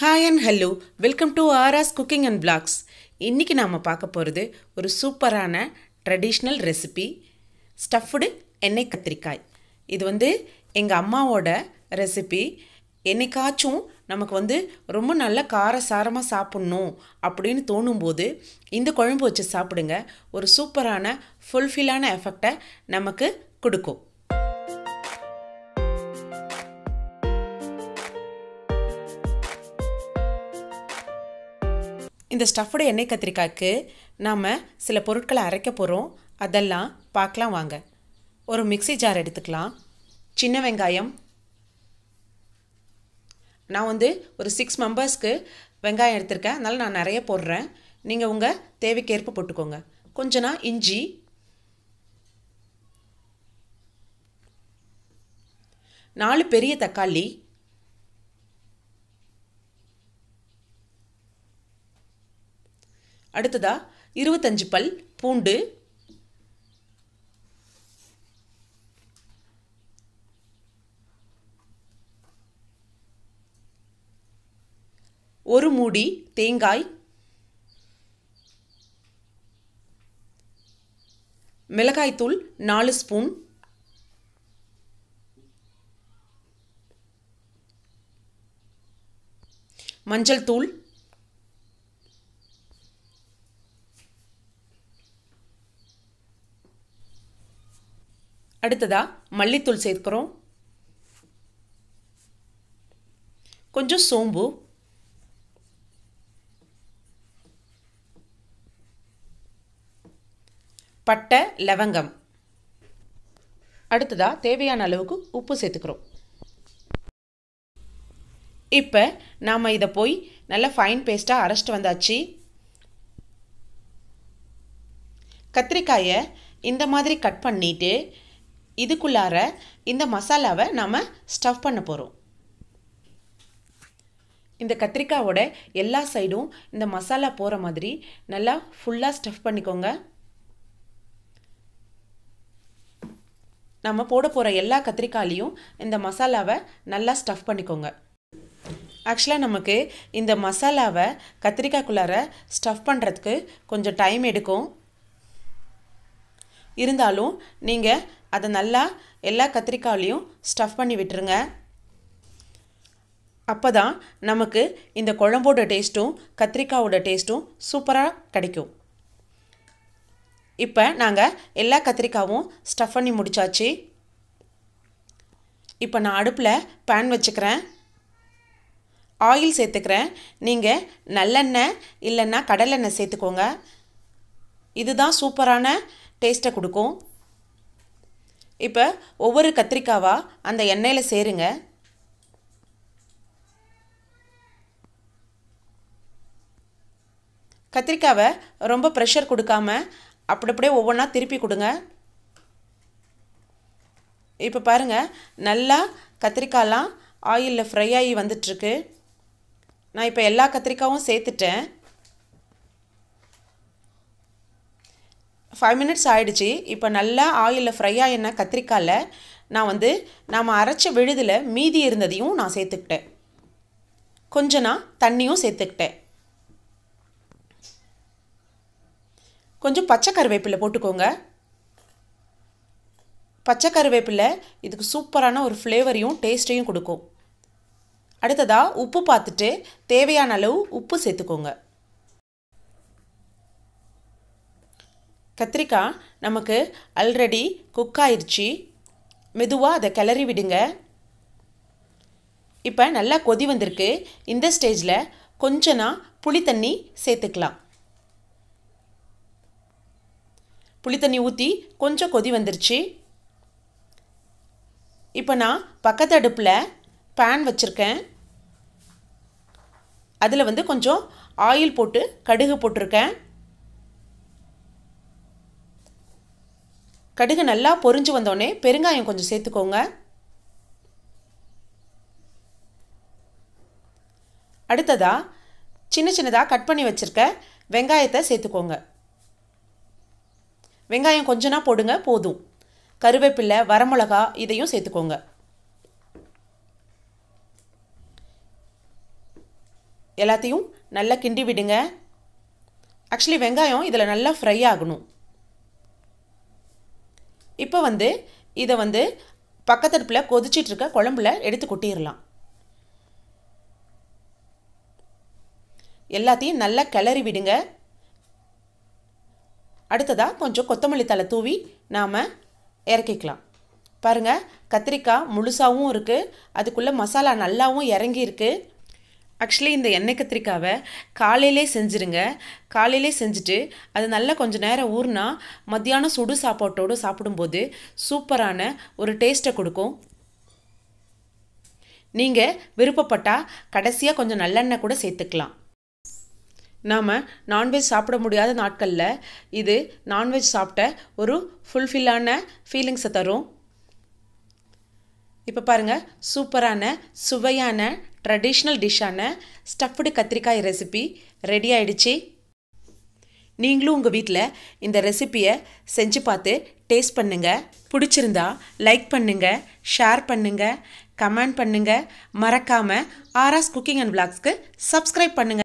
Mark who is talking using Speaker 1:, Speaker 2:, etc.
Speaker 1: hi and hello welcome to RS cooking and vlogs இன்றைக்கி நாம் பார்க்க போகிறது ஒரு சூப்பரான ட்ரெடிஷ்னல் ரெசிபி ஸ்டஃப்டு எண்ணெய் கத்திரிக்காய் இது வந்து எங்கள் அம்மாவோட ரெசிபி என்னைக்காச்சும் நமக்கு வந்து ரொம்ப நல்ல கார சாரமாக சாப்பிட்ணும் அப்படின்னு தோணும்போது இந்த குழம்பு வச்சு சாப்பிடுங்க ஒரு சூப்பரான ஃபுல்ஃபில்லான எஃபெக்டை நமக்கு கொடுக்கும் இந்த ஸ்டஃப்டு எண்ணெய் கத்திரிக்காய்க்கு நாம் சில பொருட்களை அரைக்க போகிறோம் அதெல்லாம் பார்க்கலாம் வாங்க ஒரு மிக்ஸி ஜார் எடுத்துக்கலாம் சின்ன வெங்காயம் நான் வந்து ஒரு சிக்ஸ் மெம்பர்ஸ்க்கு வெங்காயம் எடுத்திருக்கேன் அதனால் நான் நிறைய போடுறேன் நீங்கள் உங்கள் தேவைக்கேற்ப போட்டுக்கோங்க கொஞ்சனா இஞ்சி நாலு பெரிய தக்காளி அடுத்ததா இருபத்தஞ்சு பல் பூண்டு ஒரு மூடி தேங்காய் மிளகாய்த்தூள் நாலு ஸ்பூன் மஞ்சள் தூள் அடுத்ததா மல்லித்தூள் சேர்க்கிறோம் கொஞ்சம் சோம்பு பட்டை லவங்கம் அடுத்ததா தேவையான அளவுக்கு உப்பு சேர்த்துக்கிறோம் இப்போ நாம் இதை போய் நல்லா ஃபைன் பேஸ்ட்டாக அரைச்சிட்டு வந்தாச்சு கத்திரிக்காயை இந்த மாதிரி கட் பண்ணிவிட்டு இதுக்குள்ளார இந்த மசாலாவை நாம் ஸ்டஃப் பண்ண போகிறோம் இந்த கத்திரிக்காயோட எல்லா சைடும் இந்த மசாலா போகிற மாதிரி நல்லா ஃபுல்லாக ஸ்டஃப் பண்ணிக்கோங்க நம்ம போட போகிற எல்லா கத்திரிக்காயிலையும் இந்த மசாலாவை நல்லா ஸ்டஃப் பண்ணிக்கோங்க ஆக்சுவலாக நமக்கு இந்த மசாலாவை கத்திரிக்காய்க்குள்ளார ஸ்டஃப் பண்ணுறதுக்கு கொஞ்சம் டைம் எடுக்கும் இருந்தாலும் நீங்கள் அதை நல்லா எல்லா கத்திரிக்காயிலையும் ஸ்டஃப் பண்ணி விட்டுருங்க அப்போ தான் நமக்கு இந்த குழம்போட டேஸ்ட்டும் கத்திரிக்காயோட டேஸ்ட்டும் சூப்பராக கிடைக்கும் இப்போ நாங்கள் எல்லா கத்திரிக்காவும் ஸ்டஃப் பண்ணி முடித்தாச்சு இப்போ நான் அடுப்பில் பேன் வச்சுக்கிறேன் ஆயில் சேர்த்துக்கிறேன் நீங்கள் நல்லெண்ணெய் இல்லைன்னா கடலெண்ணெய் சேர்த்துக்கோங்க இதுதான் சூப்பரான டேஸ்ட்டை கொடுக்கும் இப்போ ஒவ்வொரு கத்திரிக்காவாக அந்த எண்ணெயில் சேருங்க கத்திரிக்காவை ரொம்ப ப்ரெஷர் கொடுக்காம அப்படி அப்படியே ஒவ்வொன்றா திருப்பி கொடுங்க இப்போ பாருங்கள் நல்லா கத்திரிக்காயெலாம் ஆயிலில் ஃப்ரை ஆகி வந்துட்டுருக்கு நான் இப்போ எல்லா கத்திரிக்காயும் சேர்த்துட்டேன் ஃபைவ் மினிட்ஸ் ஆகிடுச்சு இப்போ நல்லா ஆயிலில் ஃப்ரை ஆகின கத்திரிக்காயில் நான் வந்து நாம் அரைச்ச விழுதில் மீதி இருந்ததையும் நான் சேர்த்துக்கிட்டேன் கொஞ்சம் நான் தண்ணியும் சேர்த்துக்கிட்டேன் கொஞ்சம் பச்சை கருவேப்பிலை போட்டுக்கோங்க பச்சை கருவேப்பிலை இதுக்கு சூப்பரான ஒரு ஃப்ளேவரையும் டேஸ்ட்டையும் கொடுக்கும் அடுத்ததாக உப்பு பார்த்துட்டு தேவையான அளவு உப்பு சேர்த்துக்கோங்க கத்திரிக்காய் நமக்கு ஆல்ரெடி குக் ஆயிடுச்சு மெதுவாக அதை கிளறி விடுங்க இப்போ நல்லா கொதி வந்திருக்கு இந்த ஸ்டேஜில் கொஞ்சம் புளி தண்ணி சேர்த்துக்கலாம் புளி தண்ணி ஊற்றி கொஞ்சம் கொதி வந்துருச்சு இப்போ நான் பக்கத்து அடுப்பில் பேன் வச்சுருக்கேன் அதில் வந்து கொஞ்சம் ஆயில் போட்டு கடுகு போட்டிருக்கேன் கடுகு நல்லா பொரிஞ்சு வந்தோடனே பெருங்காயம் கொஞ்சம் சேர்த்துக்கோங்க அடுத்ததாக சின்ன சின்னதாக கட் பண்ணி வச்சுருக்க வெங்காயத்தை சேர்த்துக்கோங்க வெங்காயம் கொஞ்சனா போடுங்க போதும் கருவேப்பிலை வரமிளகா இதையும் சேர்த்துக்கோங்க எல்லாத்தையும் நல்லா கிண்டி விடுங்க ஆக்சுவலி வெங்காயம் இதில் நல்லா ஃப்ரை ஆகணும் இப்போ வந்து இதை வந்து பக்கத்தடுப்பில் கொதிச்சிட்ருக்க குழம்புல எடுத்து கொட்டிடலாம் எல்லாத்தையும் நல்லா கிளறி விடுங்க அடுத்ததாக கொஞ்சம் கொத்தமல்லி தலை தூவி நாம் இறக்கிக்கலாம் பாருங்கள் கத்திரிக்காய் முழுசாகவும் இருக்குது அதுக்குள்ளே மசாலா நல்லாவும் இறங்கியிருக்கு ஆக்சுவலி இந்த எண்ணெய் கத்திரிக்காவை காலையிலே செஞ்சுருங்க காலையிலே செஞ்சுட்டு அது நல்லா கொஞ்சம் நேரம் ஊறினா மத்தியானம் சுடு சாப்பாட்டோடு சாப்பிடும்போது சூப்பரான ஒரு டேஸ்ட்டை கொடுக்கும் நீங்கள் விருப்பப்பட்டால் கடைசியாக கொஞ்சம் நல்லெண்ணெய் கூட சேர்த்துக்கலாம் நாம் நான்வெஜ் சாப்பிட முடியாத நாட்களில் இது நான்வெஜ் சாப்பிட்ட ஒரு ஃபுல்ஃபில்லான ஃபீலிங்ஸை தரும் இப்போ பாருங்கள் சூப்பரான சுவையான ட்ரெடிஷ்னல் டிஷ்ஷான ஸ்டஃப்டு கத்திரிக்காய் ரெசிபி ரெடி ஆயிடுச்சு நீங்களும் உங்கள் வீட்டில் இந்த ரெசிப்பியை செஞ்சு பார்த்து டேஸ்ட் பண்ணுங்கள் பிடிச்சிருந்தா லைக் பண்ணுங்கள் ஷேர் பண்ணுங்கள் கமெண்ட் பண்ணுங்கள் மறக்காமல் ஆர்ஆஸ் குக்கிங் அண்ட் விளாக்ஸ்க்கு சப்ஸ்கிரைப் பண்ணுங்கள்